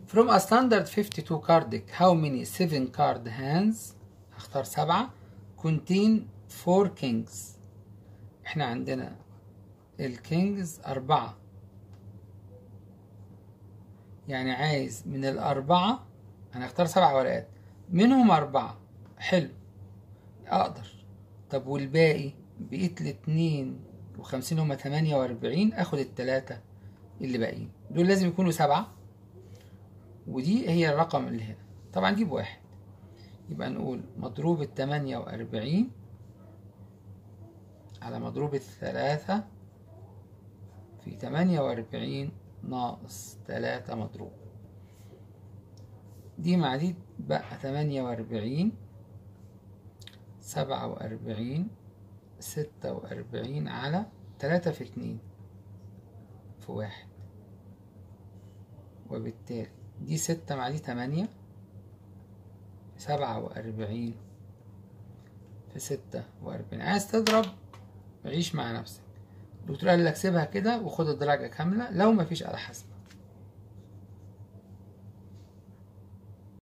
From a standard 52 card deck how many 7 card hands هختار سبعة contain 4 kings احنا عندنا الكينجز أربعة يعني عايز من الأربعة أنا هختار سبع ورقات منهم أربعة حلو أقدر طب والباقي بقيت الاتنين وخمسين هما تمانية وأربعين آخد التلاتة اللي باقيين دول لازم يكونوا سبعة ودي هي الرقم اللي هنا طبعا دي بواحد يبقى نقول مضروب التمانية وأربعين على مضروب الثلاثة في تمانية وأربعين ناقص تلاتة مضروب دي مع دي بقى تمانية وأربعين سبعة وأربعين ستة وأربعين على تلاتة في اتنين في واحد وبالتالي دي ستة مع دي تمانية سبعة وأربعين في ستة وأربعين عايز تضرب عيش مع نفسك الدكتور قال لك سيبها كده وخد الدرجة كاملة لو مفيش آلة حاسبة